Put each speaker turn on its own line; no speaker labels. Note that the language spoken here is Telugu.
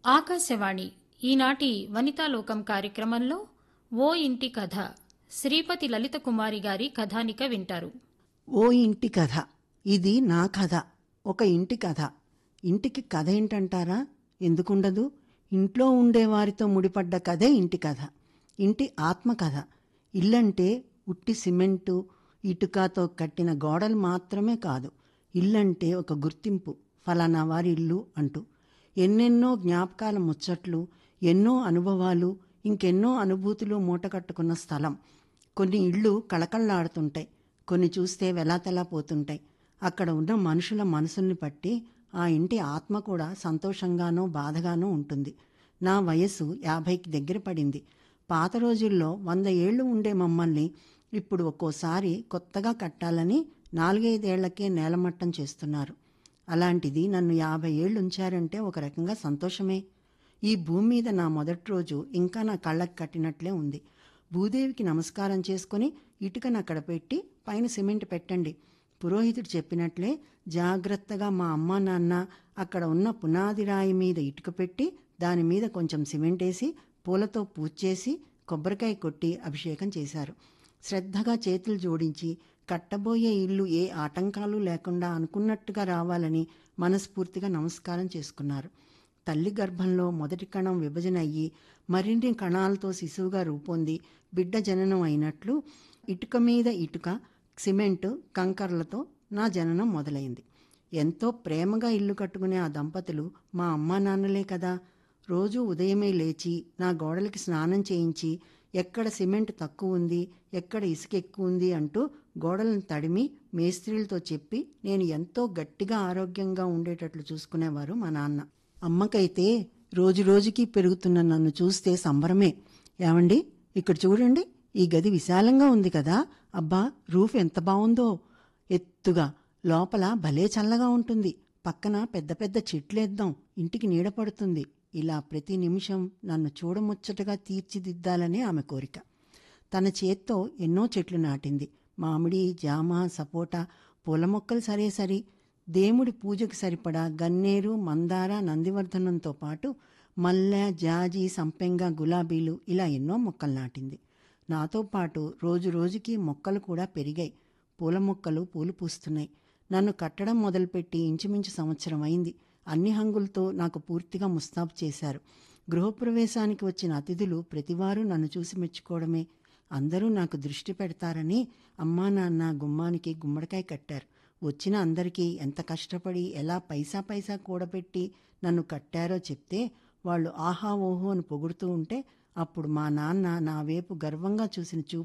ఆకాశవాణి ఈనాటి వనితాలోకం కార్యక్రమంలో ఓ ఇంటి కథ శ్రీపతి లలిత కుమారి గారి కథానిక వింటారు
ఓ ఇంటి కథ ఇది నా కథ ఒక ఇంటి కథ ఇంటికి కథ ఏంటంటారా ఎందుకుండదు ఇంట్లో ఉండేవారితో ముడిపడ్డ కథే ఇంటి కథ ఇంటి ఆత్మ కథ ఇల్లంటే ఉట్టి సిమెంటు ఇటుకతో కట్టిన గోడలు మాత్రమే కాదు ఇల్లంటే ఒక గుర్తింపు ఫలానా వారి ఇల్లు అంటూ ఎన్నెన్నో జ్ఞాపకాల ముచ్చట్లు ఎన్నో అనుభవాలు ఇంకెన్నో అనుభూతులు మూటకట్టుకున్న స్థలం కొన్ని ఇళ్ళు కళకళలాడుతుంటాయి కొన్ని చూస్తే వెలాతెలా పోతుంటాయి అక్కడ ఉన్న మనుషుల మనసుల్ని బట్టి ఆ ఇంటి ఆత్మ కూడా సంతోషంగానో బాధగానో ఉంటుంది నా వయస్సు యాభైకి దగ్గర పడింది పాత రోజుల్లో వంద ఏళ్ళు ఉండే మమ్మల్ని ఇప్పుడు ఒక్కోసారి కొత్తగా కట్టాలని నాలుగైదేళ్లకే నేలమట్టం చేస్తున్నారు అలాంటిది నన్ను యాభై ఏళ్ళు ఉంచారంటే ఒక రకంగా సంతోషమే ఈ భూమి మీద నా మొదటి రోజు ఇంకా నా కళ్ళకి కట్టినట్లే ఉంది భూదేవికి నమస్కారం చేసుకుని ఇటుకను అక్కడ పెట్టి పైన సిమెంట్ పెట్టండి పురోహితుడు చెప్పినట్లే జాగ్రత్తగా మా అమ్మ నాన్న అక్కడ ఉన్న పునాది రాయి మీద ఇటుక పెట్టి దాని మీద కొంచెం సిమెంట్ వేసి పూలతో పూజ చేసి కొబ్బరికాయ కొట్టి అభిషేకం చేశారు శ్రద్ధగా చేతులు జోడించి కట్టబోయే ఇల్లు ఏ ఆటంకాలు లేకుండా అనుకున్నట్టుగా రావాలని మనస్ఫూర్తిగా నమస్కారం చేసుకున్నారు తల్లి గర్భంలో మొదటి కణం విభజన అయ్యి మరిన్ని కణాలతో శిశువుగా రూపొంది బిడ్డ జననం అయినట్లు ఇటుక మీద ఇటుక సిమెంటు కంకర్లతో నా జననం మొదలైంది ఎంతో ప్రేమగా ఇల్లు కట్టుకునే ఆ దంపతులు మా అమ్మా నాన్నలే కదా రోజు ఉదయమే లేచి నా గోడలకి స్నానం చేయించి ఎక్కడ సిమెంట్ తక్కువ ఉంది ఎక్కడ ఇసుక ఎక్కువ ఉంది అంటూ గోడలను తడిమి మేస్త్రీలతో చెప్పి నేను ఎంతో గట్టిగా ఆరోగ్యంగా ఉండేటట్లు చూసుకునేవారు మా నాన్న అమ్మకైతే రోజు రోజుకి పెరుగుతున్న నన్ను చూస్తే సంబరమే ఏమండి ఇక్కడ చూడండి ఈ గది విశాలంగా ఉంది కదా అబ్బా రూఫ్ ఎంత బాగుందో ఎత్తుగా లోపల భలే చల్లగా ఉంటుంది పక్కన పెద్ద పెద్ద చెట్లేద్దాం ఇంటికి నీడ పడుతుంది ఇలా ప్రతి నిమిషం నన్ను చూడముచ్చటగా తీర్చిదిద్దాలనే ఆమె కోరిక తన చేత్తో ఎన్నో చెట్లు నాటింది మామిడి జామ సపోటా పూల మొక్కలు సరే సరి దేవుడి పూజకు సరిపడా గన్నేరు మందార నందివర్ధనంతో పాటు మల్లె జాజి సంపెంగ గులాబీలు ఇలా ఎన్నో మొక్కలు నాటింది నాతో పాటు రోజు రోజుకి మొక్కలు కూడా పెరిగాయి పూల మొక్కలు పూలు పూస్తున్నాయి నన్ను కట్టడం మొదలుపెట్టి ఇంచుమించు సంవత్సరం అయింది అన్ని హంగులతో నాకు పూర్తిగా ముస్తాబు చేశారు గృహప్రవేశానికి వచ్చిన అతిథులు ప్రతివారు నన్ను చూసి మెచ్చుకోవడమే అందరూ నాకు దృష్టి పెడతారని అమ్మా నాన్న గుమ్మానికి గుమ్మడికాయ కట్టారు వచ్చిన అందరికీ ఎంత కష్టపడి ఎలా పైసా పైసా కూడబెట్టి నన్ను కట్టారో చెప్తే వాళ్ళు ఆహా ఓహో అని పొగుడుతూ ఉంటే అప్పుడు మా నాన్న నా వైపు గర్వంగా చూసిన చూపు